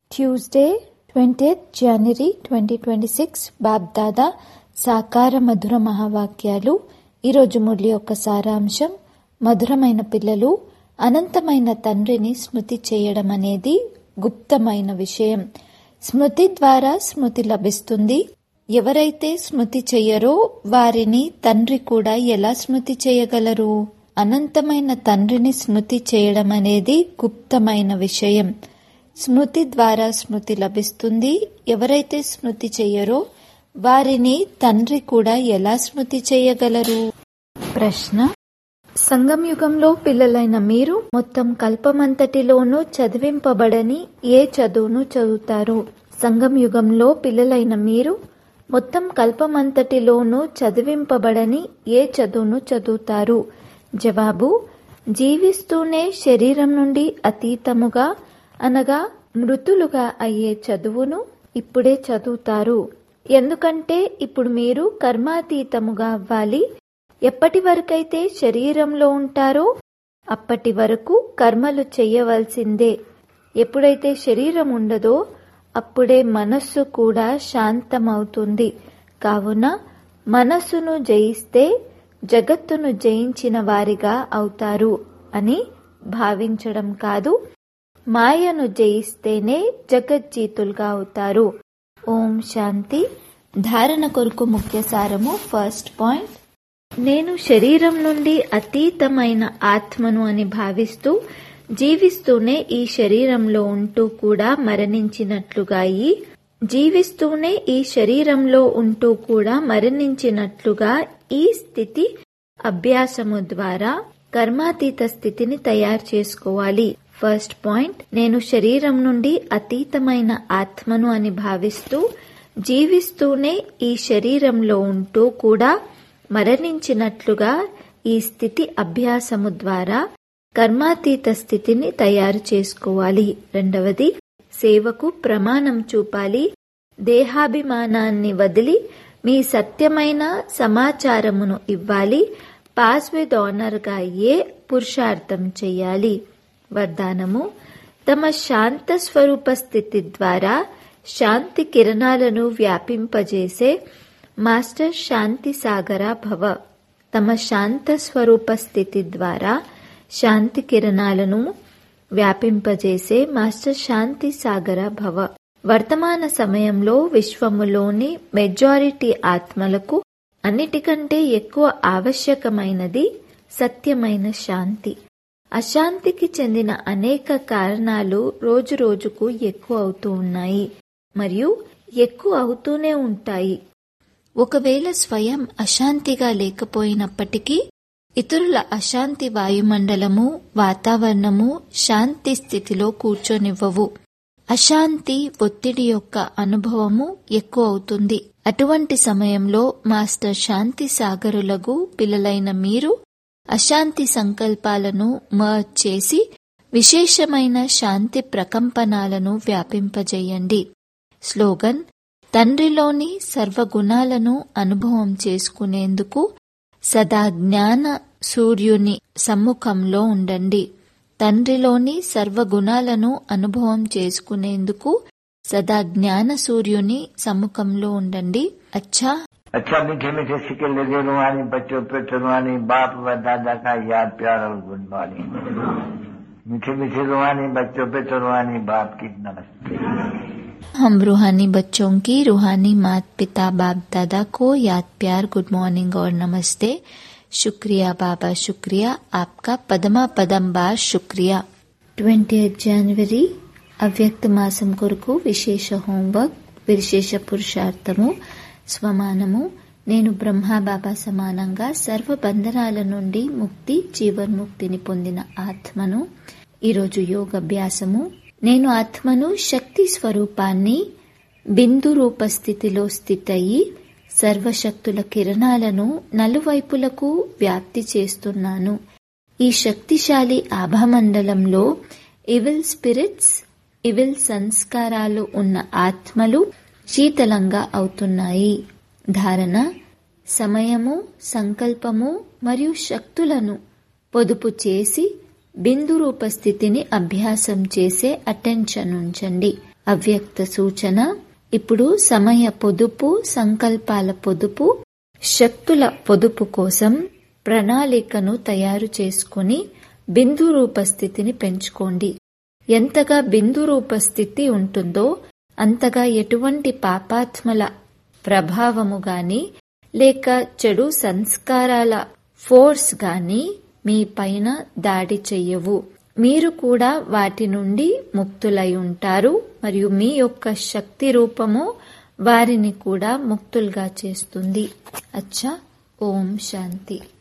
Tuesday twentieth January twenty twenty six Bapdada సాకార మధుర మహావాక్యాలు ఈరోజు మురళి యొక్క సారాంశం మధురమైన పిల్లలు అనంతమైన తండ్రిని స్మృతి చేయడం అనేది గుప్తమైన విషయం స్మృతి ద్వారా స్మృతి లభిస్తుంది ఎవరైతే స్మృతి చెయ్యరో వారిని తండ్రి కూడా ఎలా స్మృతి చేయగలరు అనంతమైన తండ్రిని స్మృతి చేయడం అనేది గుప్తమైన విషయం స్మృతి ద్వారా స్మృతి లభిస్తుంది ఎవరైతే స్మృతి చెయ్యరో వారిని తండ్రి కూడా ఎలా స్మృతి చేయగలరు ప్రశ్న సంగం యుగంలో పిల్లలైన మీరు మొత్తం కల్పమంతటిలోనూ చదివింపబడని ఏ చదువును చదువుతారు సంగం యుగంలో పిల్లలైన మీరు మొత్తం కల్పమంతటిలోనూ చదివింపబడని ఏ చదువును చదువుతారు జవాబు జీవిస్తూనే శరీరం నుండి అతీతముగా అనగా మృతులుగా అయ్యే చదువును ఇప్పుడే చదువుతారు ఎందుకంటే ఇప్పుడు మీరు కర్మాతీతముగా అవ్వాలి ఎప్పటి వరకైతే శరీరంలో ఉంటారో అప్పటి వరకు కర్మలు చెయ్యవలసిందే ఎప్పుడైతే శరీరం ఉండదో అప్పుడే మనస్సు కూడా శాంతమవుతుంది కావున మనస్సును జయిస్తే జగత్తును జయించిన వారిగా అవుతారు అని భావించడం కాదు మాయను జయిస్తేనే జగజ్జీతులుగా అవుతారు ఓం శాంతి ధారణ కొరకు ముఖ్య సారము ఫస్ట్ పాయింట్ నేను శరీరం నుండి అతీతమైన ఆత్మను అని భావిస్తూ జీవిస్తూనే ఈ శరీరంలో ఉంటూ కూడా మరణించినట్లుగా అయి జీవిస్తూనే ఈ శరీరంలో ఉంటూ కూడా మరణించినట్లుగా ఈ స్థితి అభ్యాసము ద్వారా కర్మాతీత స్థితిని తయారు చేసుకోవాలి ఫస్ట్ పాయింట్ నేను శరీరం నుండి అతీతమైన ఆత్మను అని భావిస్తూ జీవిస్తూనే ఈ శరీరంలో ఉంటూ కూడా మరణించినట్లుగా ఈ స్థితి అభ్యాసము ద్వారా కర్మాతీత స్థితిని తయారు చేసుకోవాలి రెండవది సేవకు ప్రమాణం చూపాలి దేహాభిమానాన్ని వదిలి మీ సత్యమైన సమాచారమును ఇవ్వాలి పాస్ విత్ ఆనర్గా అయ్యే పురుషార్థం చెయ్యాలి వరదానము తమ శాంత స్వరూప స్థితి ద్వారా శాంతి కిరణాలను వ్యాపింపజేసే మాస్టర్ శాంతి సాగర భవ తమ శాంత స్వరూప స్థితి ద్వారా శాంతి కిరణాలను వ్యాపింపజేసే మాస్టర్ శాంతి సాగర భవ వర్తమాన సమయంలో విశ్వములోని మెజారిటీ ఆత్మలకు అన్నిటికంటే ఎక్కువ ఆవశ్యకమైనది సత్యమైన శాంతి అశాంతికి చెందిన అనేక కారణాలు రోజు రోజుకు ఎక్కువ అవుతూ ఉన్నాయి మరియు ఎక్కువ అవుతూనే ఉంటాయి ఒకవేళ స్వయం అశాంతిగా లేకపోయినప్పటికీ ఇతరుల అశాంతి వాయుమండలము వాతావరణము శాంతి స్థితిలో కూర్చొనివ్వవు అశాంతి ఒత్తిడి యొక్క అనుభవము ఎక్కువ అవుతుంది అటువంటి సమయంలో మాస్టర్ శాంతి సాగరులకు పిల్లలైన మీరు అశాంతి సంకల్పాలను మర్జ్ చేసి విశేషమైన శాంతి ప్రకంపనాలను వ్యాపింపజేయండి స్లోగన్ తండ్రిలోని సర్వగుణాలను అనుభవం చేసుకునేందుకు సదా జ్ఞాన సూర్యుని సమ్ముఖంలో ఉండండి తండ్రిలోని సర్వగుణాలను అనుభవం చేసుకునేందుకు సదా జ్ఞాన సూర్యుని సమ్ముఖంలో ఉండండి అచ్చా अच्छा मीठे मीठे सिक्के लगे रुहानी बच्चों पे रुहानी बाप व दादा का याद प्यार और गुड मॉर्निंग मीठे मीठे रुहानी बच्चों पे रुहानी बाप की नमस्ते हम रूहानी बच्चों की रूहानी मात पिता बाप दादा को याद प्यार गुड मॉर्निंग और नमस्ते शुक्रिया बाबा शुक्रिया आपका పదమా పదం బార్ శుక్రియా ట్వంటీ జనవరి అవ్యక్త మాసం కొరకు విశేష హోంవర్క్ విశేష పురుషార్థము స్వమానము నేను బ్రహ్మబాబా సమానంగా సర్వ బంధనాల నుండి ముక్తి జీవన్ముక్తిని పొందిన ఆత్మను ఈరోజు యోగభ్యాసము నేను ఆత్మను శక్తి స్వరూపాన్ని బిందు రూప స్థితిలో స్థితయి సర్వశక్తుల కిరణాలను నలువైపులకు వ్యాప్తి చేస్తున్నాను ఈ శక్తిశాలి ఆభామండలంలో ఇవిల్ స్పిరిట్స్ ఇవిల్ సంస్కారాలు ఉన్న ఆత్మలు శీతలంగా అవుతున్నాయి ధారణ సమయము సంకల్పము మరియు శక్తులను పొదుపు చేసి బిందు రూప స్థితిని అభ్యాసం చేసే అటెన్షన్ ఉంచండి అవ్యక్త సూచన ఇప్పుడు సమయ పొదుపు సంకల్పాల పొదుపు శక్తుల పొదుపు కోసం ప్రణాళికను తయారు చేసుకుని బిందు రూప స్థితిని పెంచుకోండి ఎంతగా బిందు రూప స్థితి ఉంటుందో అంతగా ఎటువంటి పాపాత్మల ప్రభావము గాని లేక చెడు సంస్కారాల ఫోర్స్ గాని మీ పైన దాడి చెయ్యవు మీరు కూడా వాటి నుండి ముక్తులై ఉంటారు మరియు మీ యొక్క శక్తి రూపము వారిని కూడా ముక్తులుగా చేస్తుంది అచ్చా ఓం శాంతి